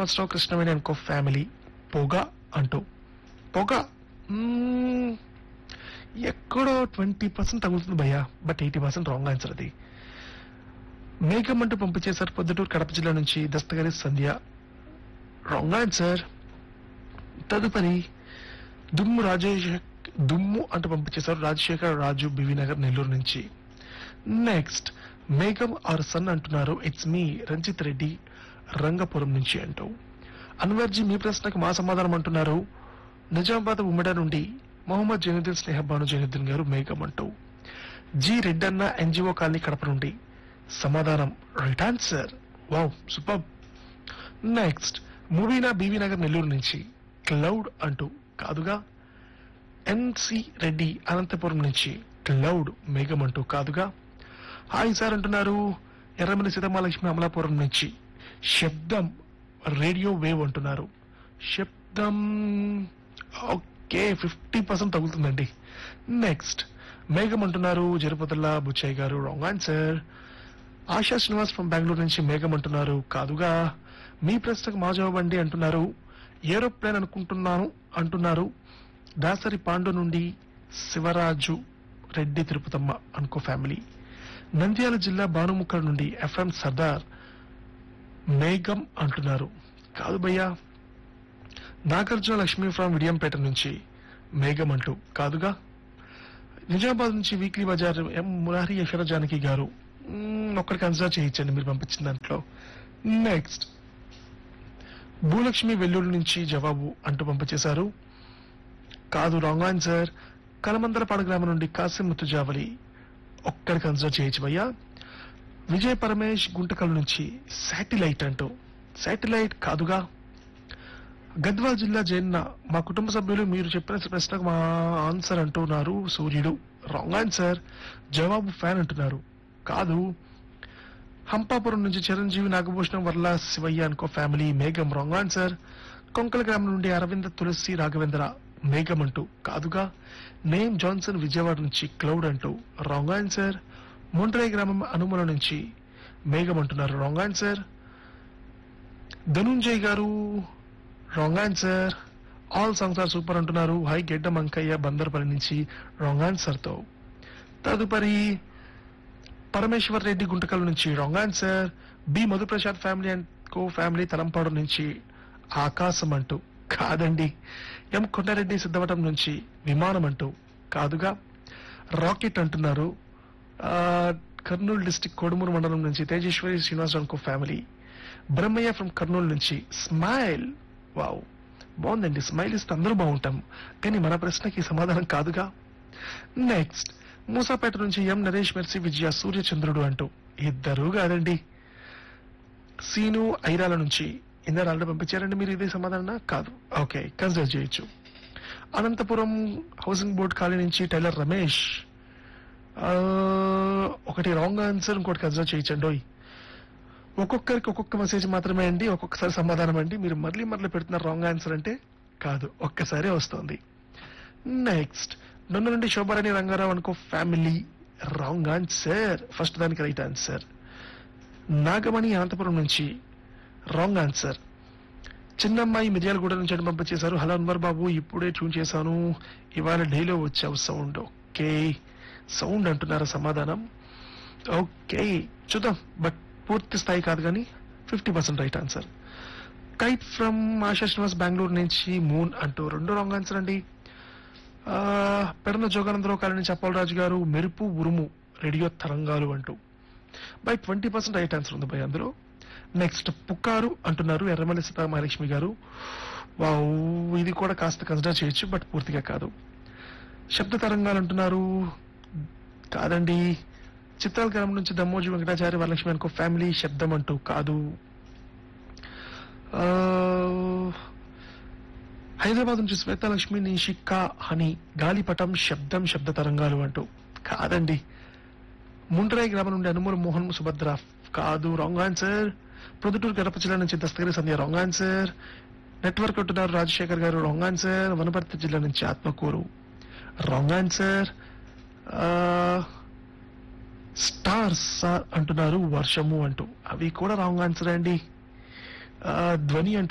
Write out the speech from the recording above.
శ్రీనివాసరావు కృష్ణవేణి అనుకో ఫ్యామిలీ పొగ అంటూ పొగ మ్మ్, ఎక్కడో ట్వంటీ పర్సెంట్ తగులుతుంది భయ్యా but eighty percent wrong answer అది మేఘం అంటూ పంపించేశారు పొద్దుటూరు కడప జిల్లా నుంచి దస్తగిరి సంధ్య రాంగ్ ఆన్సర్ తదుపరి దుమ్ము రాజేష్ దుమ్ము అంటూ పంపించేశారు రాజశేఖర్ రాజు బివి నగర్ నెల్లూరు నుంచి నెక్స్ట్ మేఘం ఆర్ సన్ అంటున్నారు ఇట్స్ మీ రంజిత్ రెడ్డి రంగపురం నుంచి అంటూ అన్వర్జీ మీ ప్రశ్నకు మా సమాధానం అంటున్నారు నిజామాబాద్ ఉమ్మడ నుండి మొహమ్మద్ జైనుద్దీన్ స్నేహబాను జైనుద్దీన్ గారు మేఘం అంటూ G Reddanna NGO colony Kadapa నుండి సమాధానం right answer wow super next మూవీనా బీవీ నగర్ నెల్లూరు నుంచి క్లౌడ్ అంటూ కాదుగా ఎన్సి రెడ్డి అనంతపురం నుంచి క్లౌడ్ మేఘం అంటూ కాదుగా హాయ్ సార్ అంటున్నారు ఎర్రమల్లి సీతమాలక్ష్మి అమలాపురం నుంచి శబ్దం రేడియో వేవ్ అంటున్నారు శబ్దం ఓకే ఫిఫ్టీ పర్సెంట్ తగులుతుందండి నెక్స్ట్ మేఘం అంటున్నారు Jarupatulla Buchayya garu wrong answer Asha Srinivas from Bengaluru నుంచి మేఘం అంటున్నారు కాదుగా మీ ప్రశ్నకు మా జవాబు అండి అంటున్నారు ఏరోప్లేన్ అనుకుంటున్నాను అంటున్నారు దాసరి పాండు నుండి శివరాజు రెడ్డి తిరుపతమ్మ అనుకో ఫ్యామిలీ నంద్యాల జిల్లా భానుముక్కల నుండి ఎఫ్ఎం సర్దార్ మేఘం అంటున్నారు కాదు భయ్యా నాగార్జున లక్ష్మి ఫ్రమ్ విడియంపేట నుంచి మేఘం అంటూ కాదుగా నిజామాబాద్ నుంచి weekly bazaar M Murari Yashwara Janaki garu మ్మ్, ఒక్కటి కన్సిడర్ చేయించండి మీరు పంపించిన దాంట్లో నెక్స్ట్ భూలక్ష్మి వెల్లుల్లి నుంచి జవాబు అంటూ పంపించేశారు కాదు రాంగ్ ఆన్సర్ కలమందరపాడు గ్రామం నుండి కాసిం ముత్తుజావలి ఒక్కడి కన్సిడర్ చేయొచ్చు భయ్యా విజయ్ పరమేష్ గుంటకల్ నుంచి శాటిలైట్ అంటూ శాటిలైట్ కాదుగా గద్వాల్ జిల్లా జైన్న మా కుటుంబ సభ్యులు మీరు చెప్పిన ప్రశ్నకు మా ఆన్సర్ అంటున్నారు సూర్యుడు రాంగ్ ఆన్సర్ జవాబు ఫ్యాన్ అంటున్నారు కాదు హంపాపురం నుంచి చిరంజీవి నాగభూషణం వర్ల శివయ్య అనుకో ఫ్యామిలీ మేఘం రాంగ్ ఆన్సర్ కొంకల గ్రామం నుండి అరవింద తులసి రాఘవేంద్ర మేఘం అంటూ కాదుగా నేమ్ జాన్సన్ విజయవాడ నుంచి క్లౌడ్ అంటూ రాంగ్ ఆన్సర్ మొండ్రై గ్రామం అనుమల నుంచి మేఘం అంటున్నారు wrong answer Dhananjay garu wrong answer all songs are super అంటున్నారు హై గెడ్డ మంకయ్య బందర్పల్లి నుంచి రాంగ్ ఆన్సర్ తో తదుపరి పరమేశ్వర్ రెడ్డి గుంటకల్ నుంచి wrong answer B Madhuprasad family and co family Talampadu నుంచి ఆకాశం అంటూ కాదండి ఎం కొండారెడ్డి సిద్ధవటం నుంచి విమానం అంటూ కాదుగా రాకెట్ అంటున్నారు ఆ, కర్నూలు డిస్టిక్ కోడుమూరు మండలం నుంచి Tejeshwari Srinivasarao co family Brahmayya from Kurnool నుంచి స్మైల్ వావ్ బాగుందండి స్మైల్ ఇస్తే అందరూ బాగుంటాం కానీ మన ప్రశ్నకి సమాధానం కాదుగా నెక్స్ట్ మూసాపేట నుంచి ఎం నరేష్ మెర్సి విజయ సూర్యచంద్రుడు అంటూ ఇద్దరు కాదండి సీను ఐరాల నుంచి ఇందరు ఆల్రెడీ పంపించారండి మీరు ఇదే సమాధానం కాదు ఓకే కన్సిడర్ చేయొచ్చు అనంతపురం హౌసింగ్ బోర్డ్ కాలనీ నుంచి టైలర్ రమేష్ ఆ, ఒకటి రాంగ్ ఆన్సర్ ఇంకోటి కన్సిడర్ చేయించండి ఓయ్. ఒక్కొక్కరికి ఒక్కొక్క మెసేజ్ మాత్రమే అండి ఒక్కొక్కసారి సమాధానం అండి మీరు మళ్ళీ మళ్ళీ పెడుతున్నారు రాంగ్ ఆన్సర్ అంటే కాదు ఒక్కసారే వస్తుంది నెక్స్ట్ నన్ను నుండి శోభారాణి రంగారావు అనుకో ఫ్యామిలీ రాంగ్ ఆన్సర్ ఫస్ట్ దానికి రైట్ ఆన్సర్ నాగమణి అనంతపురం నుంచి రాంగ్ ఆన్సర్ చిన్నమ్మాయి మిర్యాలగూడ నుంచి అని పంపించేశారు హలో అన్వర్ బాబు ఇప్పుడే ట్యూన్ చేశాను ఇవాళ డైలో వచ్చావు సౌండ్ ఓకే సౌండ్ అంటున్నారా సమాధానం ఓకే చూద్దాం బట్ పూర్తి స్థాయి కాదు కానీ fifty percent right answer kite from Asha Srinivas Bengaluru నుంచి మూన్ అంటూ రెండు రాంగ్ ఆన్సర్ అండి ఆ, పెడన జోగానందరావు కాలనీ నుంచి అప్పలరాజు గారు మెరుపు ఉరుము రేడియో తరంగాలు అంటూ by twenty percent right answer ఉంది బై అందులో నెక్స్ట్ పుకారు అంటున్నారు ఎర్రమల్లి సీతామహాలక్ష్మి గారు వావ్ ఇది కూడా కాస్త కన్సిడర్ చేయొచ్చు బట్ పూర్తిగా కాదు శబ్ద తరంగాలు అంటున్నారు కాదండి చిత్రాల గ్రామం నుంచి దమ్మోజు వెంకటాచారి వరలక్ష్మి అనుకో ఫ్యామిలీ శబ్దం అంటూ కాదు ఆ, హైదరాబాద్ నుంచి శ్వేతలక్ష్మి నిషిక్క హని గాలిపటం శబ్దం శబ్ద తరంగాలు అంటూ కాదండి ముండ్రాయి గ్రామం నుండి అనుమూల మోహన్ సుభద్ర కాదు రాంగ్ ఆన్సర్ ప్రొద్దుటూరు గడప జిల్లా నుంచి Dastagiri Sandhya wrong answer network అంటున్నారు రాజశేఖర్ గారు రాంగ్ ఆన్సర్ వనపర్తి జిల్లా నుంచి ఆత్మకూరు రాంగ్ ఆన్సర్ స్టార్స్ అంటున్నారు వర్షము అంటూ అవి కూడా రాంగ్ ఆన్సర్ అండి ఆ, ధ్వని అంటూ